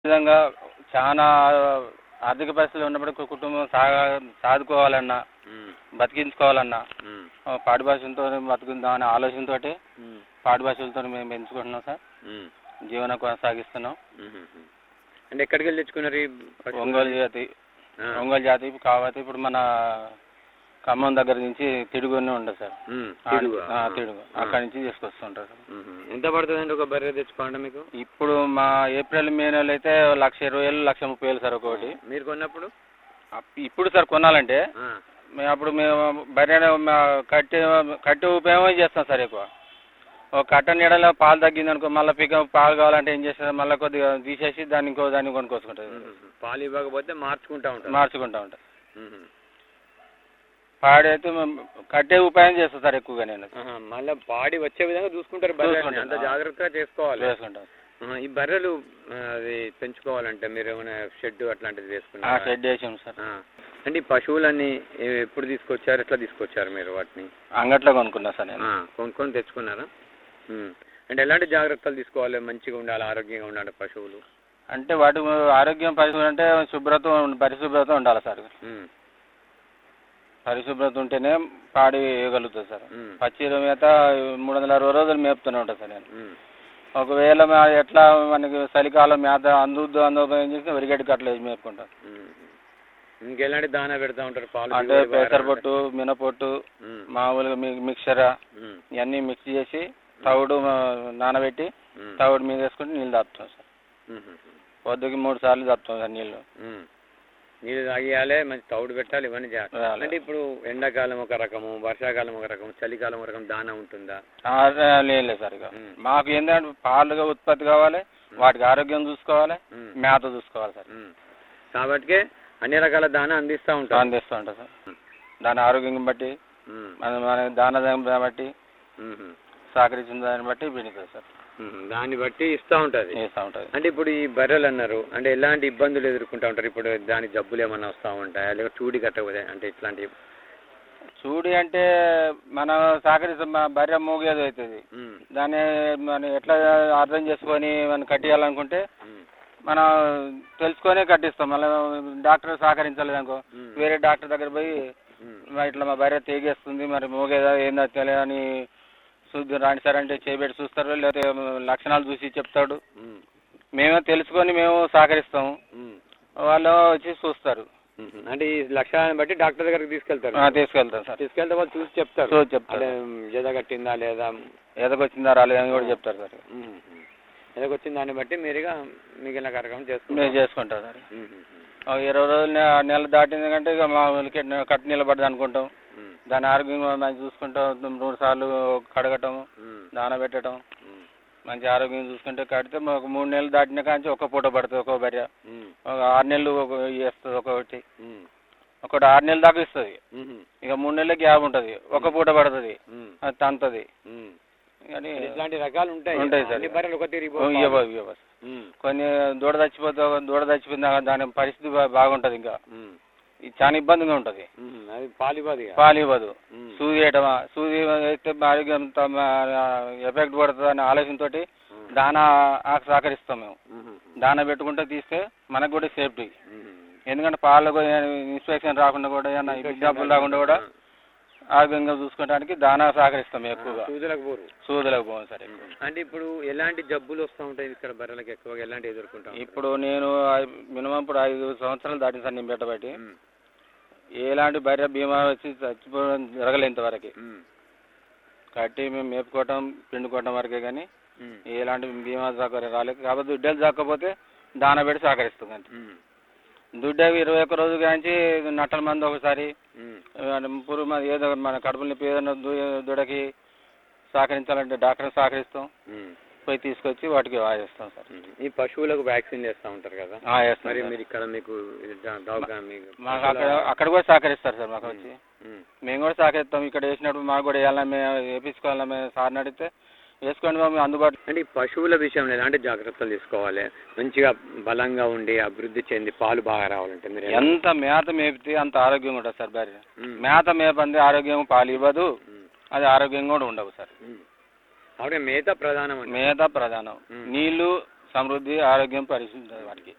విధంగా చాలా ఆర్థిక పరిస్థితులు ఉన్నప్పుడు కు- కుటుంబం సాగా సాదుకోవాలన్నా ఉమ్, బతికించుకోవాలన్నా ఉమ్, ఆ, పాడి భాషలతో బతుకుందాం అనే ఆలోచనతో ఉమ్, పాడి భాషలతో మేము పెంచుకుంటున్నాం సార్ ఉమ్, జీవనం కొనసాగిస్తున్నాం ఉమ్, ఉమ్. అంటే ఎక్కడికి వెళ్ళి తెచ్చుకున్నారు ఈ పశువులు? ఒంగోలు జాతి ఆ, ఒంగోలు జాతి కాకపోతే ఇప్పుడు మన ఖమ్మం దగ్గర నుంచి తిడుగునే ఉండదు సార్ ఉమ్, ఆ, తిడుగు. ఆ, తిడుగు అక్కడి నుంచి తీసుకొస్తుంటారు సార్ ఉమ్, ఉమ్. ఎంత పడుతుందండి ఒక బర్రె తెచ్చుకోవాలంటే మీకు ఇప్పుడు మా ఏప్రిల్ మే నెలలో అయితే లక్ష ఇరవై వేలు లక్ష ముప్పై వేలు సార్ ఒక్కొక్కటి మీరు కొన్నప్పుడు అప్- ఇప్పుడు సార్ కొనాలంటే ఆ, మేము అప్పుడు మేము బర్రె కట్టి కట్టి ఉపయోగం చేస్తాం సార్ ఎక్కువ ఒక కట్ట నీడలో పాలు తగ్గింది అనుకో మళ్ళీ పిక పాలు కావాలంటే ఏం చేస్తారు మళ్ళీ కొద్దిగా తీసేసి దాన్ని ఇంకో దాన్ని కొనుక్కొచ్చుకుంటుంది ఉమ్, ఉమ్. పాలు ఇవ్వకపోతే మార్చుకుంటా ఉంటారు మార్చుకుంటా ఉంటాం ఉమ్, ఉమ్. పాడి అయితే మేము కట్టే ఉపాయం చేస్తాం సార్ ఎక్కువగా నేను ఆహా, మళ్ళా పాడి వచ్చే విధంగా చూసుకుంటారు బర్రెని చూసుకుంటాను. అంత జాగ్రత్తగా చేసుకోవాలి వేసుకుంటాం ఆహా, ఈ బర్రెలు ఆ, అది పెంచుకోవాలంటే మీరు ఏమైనా షెడ్ అట్లాంటిది ఆ, వేసుకున్నారా షెడ్ వేసాం సార్ ఆ. అంటే ఈ పశువులన్నీ ఏ- ఎప్పుడు తీసుకొచ్చారు ఎట్లా తీసుకొచ్చారు మీరు వాటిని అంగట్లో కొనుక్కున్నా సార్ నేను ఆ, కొనుక్కొని తెచ్చుకున్నారా ఉమ్. అంటే ఎలాంటి జాగ్రత్తలు తీసుకోవాలి మంచిగా ఉండాలి ఆరోగ్యంగా ఉండాలి పశువులు అంటే వాటి ఆరోగ్యం పరిశుభ్రత అంటే శుభ్రత ఉం- పరిశుభ్రత ఉండాలి సార్ ఉమ్, పరిశుభ్రత ఉంటేనే పాడి వేయగలుగుతుంది సార్ ఉమ్, పచ్చి మేత మూడు వందల అరవై రోజులు మేపుతూనే ఉంటాను సార్ నేను ఉమ్, ఒకవేళ మా ఎట్లా మనకి చలికాలం మేత అందుద్దు అందదు ఏం చేస్తే వరిగడ్డి కట్టలు వేసి మేపుకుంటాం ఉమ్. ఇంకెలాంటి దానా పెడతా ఉంటారు పాలు అంటే దిగుబడి బాగా పెసరపొట్టు మినపొట్టు ఉమ్, మామూలుగా మీ- మిక్చర్ ఉమ్, ఇవన్నీ మిక్స్ చేసి తవుడు ఆ, నానబెట్టి ఉమ్, తవుడు మీద వేసుకుంటే నీళ్ళు తాపుతాం సార్ ఉమ్, ఉమ్, పొద్దుకి మూడు సార్లు తాపుతాం సార్ నీళ్ళు ఉమ్. నీళ్ళు తాగియాలి మంచి తౌడు పెట్టాలి ఇవన్నీ చేయాలి వేయాలి. అంటే ఇప్పుడు ఎండాకాలం ఒక రకము వర్షాకాలం ఒక రకం చలికాలం ఒక రకం దానా ఉంటుందా ఆ, లేదు లేదు సార్ ఇక ఉమ్. మాకు ఏంటంటే పాలుగా ఉత్పత్తి కావాలి వాటికి ఆరోగ్యం చూసుకోవాలి ఉమ్, మేత చూసుకోవాలి సార్ ఉమ్. కాబట్టి అన్ని రకాల దానా అందిస్తూ ఉంటారు అందిస్తూ ఉంటాం సార్ దాని ఆరోగ్యం బట్టి ఉమ్, మన మన దాన బట్టి ఉమ్, ఉమ్, సహకరించిన దాన్ని బట్టి పెరుగుతుంది సార్ ఉమ్. దాన్ని బట్టి ఇస్తూ ఉంటుంది వేస్తూ ఉంటుంది అంటే ఇప్పుడు ఈ బర్రెలు అన్నారు అంటే ఎలాంటి ఇబ్బందులు ఎదుర్కొంటా ఉంటారు ఇప్పుడు దాని జబ్బులు ఏమన్నా వస్తూ ఉంటాయా లేకపోతే చూడి కట్టకపోతే అంటే ఇట్లాంటి చూడి అంటే మనం సహకరిస్తాం మన భార్య మూగేది అవుతుంది ఉమ్, దాన్ని మనం ఎట్లా అర్థం చేసుకొని మనం కట్టియాలనుకుంటే ఉమ్, మనం తెలుసుకొని కట్టిస్తాం మళ్ళీ డాక్టర్ సహకరించలేదు అనుకో ఉమ్, వేరే డాక్టర్ దగ్గర పోయి ఉమ్, "మా ఇట్లా మా భార్య తేగేస్తుంది మరి మూగేదా ఏందో తెలియదు అని చూద్దాం రాండి సార్ అంటే చేయబెట్టి చూస్తారు లేకపోతే లక్షణాలు చూసి చెప్తాడు ఉమ్, మేమే తెలుసుకొని మేము సహకరిస్తాము ఉమ్, వాళ్ళు వచ్చి చూస్తారు ఉమ్. అంటే ఈ లక్షణాన్ని బట్టి డాక్టర్ దగ్గరికి తీసుకెళ్తారు ఆ, తీసుకెళ్తాం సార్ తీసుకెళ్తే వాళ్ళు చూసి చెప్తారు చూసి అంటే చెప్తారు జద కట్టిందా లేదా ఎదకొచ్చిందా రాలేదని కూడా చెప్తారు సార్ ఉమ్, ఉమ్. ఎదకొచ్చిన దాన్ని బట్టి మీరుగా మిగిలిన కార్యక్రమం మేము చేసుకుంటారు చేసుకుంటాం సార్ ఉమ్, ఉమ్, ఒక ఇరవై రోజులు నె- నెల దాటింది కంటే ఇక మామూలుగా కట్టు నిలబడ్డది అనుకుంటాం ఉమ్, దాని ఆరోగ్యం మంచి చూసుకుంటాం మూడు సార్లు కడగటం ఉమ్, నానబెట్టడం ఉమ్, మంచి ఆరోగ్యం చూసుకుంటే కడితే ఒక మూడు నెలలు దాటిన కాంచి ఒక పూట పడుతుంది ఒక భార్య ఉమ్, ఒక ఆరు నెలలు ఒక వేస్తుంది ఒకటి ఉమ్, ఒకటి ఆరు నెలలు దాకా ఇస్తుంది ఉమ్, ఇక మూడు నెలల గ్యాప్ ఉంటుంది ఒక పూట పడుతుంది ఉమ్, అది తంతది ఉమ్. కానీ ఇట్లాంటి రకాలు ఉంటాయి ఉంటాయి సార్. అన్ని బర్రెలు ఒక తీరు ఇవ్వ ఇవ్వ కొన్ని దూడ చచ్చిపోతే ఒక దూడ చచ్చిపోయింది దాని పరిస్థితి బా- బాగుంటది ఇంకా ఇది చాలా ఇబ్బందిగా ఉంటది అది పాలిబాది పాలు ఇవ్వదు సూది వేయటమా సూది వేస్తే ఆరోగ్యం ఎఫెక్ట్ పడుతుంది అనే ఆలోచనతో దానా ఆకు సహకరిస్తాం మేము దానా పెట్టుకుంటే తీస్తే మనకు కూడా సేఫ్టీ ఎందుకంటే పాలకు ఇన్స్పెక్షన్ రాకుండా కూడా ఏమన్నా డబ్బులు రాకుండా కూడా ఆరోగ్యంగా చూసుకోవడానికి దానా సహకరిస్తాం ఎక్కువగా సూదులకు పోరు సూదులకు పోను సార్ ఎక్కువ అంటే ఇప్పుడు ఎలాంటి జబ్బులు వస్తూ ఉంటాయి ఇక్కడ బర్రెలకు ఎక్కువగా ఎలాంటి ఎదుర్కొంటాం ఇప్పుడు నేను మినిమం ఇప్పుడు ఐదు సంవత్సరాలు దాటిన సార్ నేను పెట్టబట్టి ఎలాంటి భార్య బీమా వచ్చి చచ్చిపోవడం జరగలేదు ఇంతవరకు కట్టి మేము మేపుకోవటం పిండుకోవటం వరకే కానీ ఎలాంటి బీమా సౌకర్యం రాలేదు కాబట్టి దుడ్డలు దక్కకపోతే దాన పెట్టి సహకరిస్తుంది అంతే దుడ్డ ఇరవై ఒక్క రోజు కాంచి నట్టల మంది ఒకసారి పురుగు మంది ఏదో మన కడుపుల నొప్పి ఏదైనా దు- దుడకి సహకరించాలంటే డాక్టర్ సహకరిస్తాం పోయి తీసుకొచ్చి వాటికి వాయిస్తాం సార్ ఈ పశువులకు వ్యాక్సిన్ చేస్తూ ఉంటారు కదా ఆ, వేస్తాం మరి సార్. మీరు ఇక్కడ మీకు డాగ్ మీకు మాకు అక్కడ అక్కడ కూడా సహకరిస్తారు సార్ మాకు వచ్చి ఉమ్, మేము కూడా సహకరిస్తాం ఇక్కడ వేసినప్పుడు మాకు కూడా వేయాలా మేము వేపించుకోవాలా మేము సార్ని అడిగితే వేసుకోండి బాబు మేము అందుబాటులో అంటే ఈ పశువుల విషయంలో ఎలాంటి జాగ్రత్తలు తీసుకోవాలి మంచిగా బలంగా ఉండి అభివృద్ధి చెంది పాలు బాగా రావాలంటే మీరు ఎలా- ఎంత మేత మేపితే అంత ఆరోగ్యంగా ఉంటుంది సార్ భార్య ఉమ్, మేత మేపంది ఆరోగ్యం పాలు ఇవ్వదు ఉమ్, అది ఆరోగ్యంగా కూడా ఉండవు సార్ ఉమ్. ఆవిడ మేత ప్రధానం అండి మేత ప్రధానం ఉమ్. నీళ్లు సమృద్ధి ఆరోగ్యం పరిశుద్ధి వాటికి